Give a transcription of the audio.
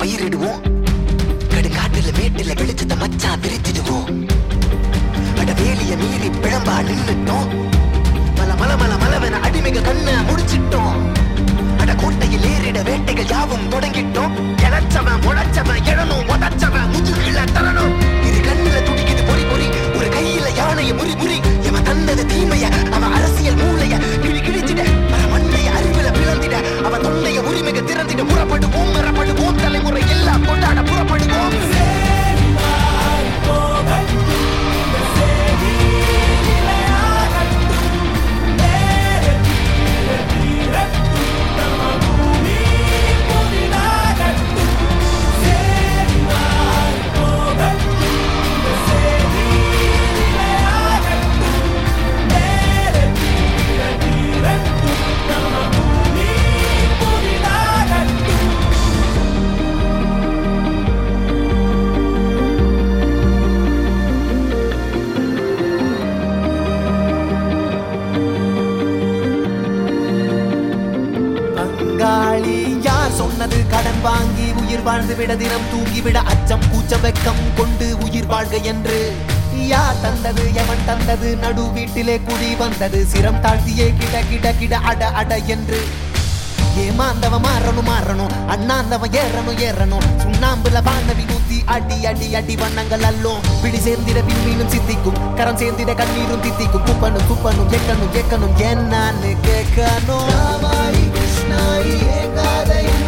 பயிரிடுவோம் கடுங்காட்டுல மேட்டுல வெளிச்சத்தை மச்சான் பிரிச்சிடுவோம் அட வேலிய மீறி பிழம்பா நின்னுட்டோம் மல மல மல மலவென அடிமைக கண்ண முடிச்சிட்டோம் அட கோட்டையில் ஏறிட வேட்டைகள் யாவும் தொடங்கிட்டோம் இழைச்சவன் முளைச்சவன் எழணும் உதச்சவன் முதுகில தரணும் இரு கண்ணுல துடிக்குது பொறி பொறி ஒரு கையில யானைய முறி முறி இவன் தந்தது தீமைய அவன் அரசியல் மூளைய கிழி கிழிச்சிட பல மண்டைய அறிவுல பிளந்திட அவன் தொண்டைய உரிமைக திறந்திட புறப்படுவோம் மறப்படுவோம் தலைமுறை எல்லாம் கொண்டாட புறப்படுவோம் பங்காளி யார் சொன்னது கடன் வாங்கி உயிர் வாழ்ந்து விட தினம் தூங்கிவிட அச்சம் கூச்சம் வெக்கம் கொண்டு உயிர் வாழ்க என்று யார் தந்தது எவன் தந்தது நடு வீட்டிலே குடி வந்தது சிரம் தாழ்த்தியே கிட கிட கிட அட அட என்று ஏமாந்தவன் மாறணும் மாறணும் அண்ணாந்தவன் ஏறணும் ஏறணும் சுண்ணாம்புல பாண்டவி ஊத்தி அடி அடி அடி வண்ணங்கள் அல்லும் பிடி சேர்ந்திட விண்மீனும் சித்திக்கும் கரம் சேர்ந்திட கண்ணீரும் தித்திக்கும் குப்பனும் குப்பனும் எக்கணும் எக்கணும் என்னன்னு கேட்கணும் ராமாயி கிருஷ்ணாயி ஏகாதை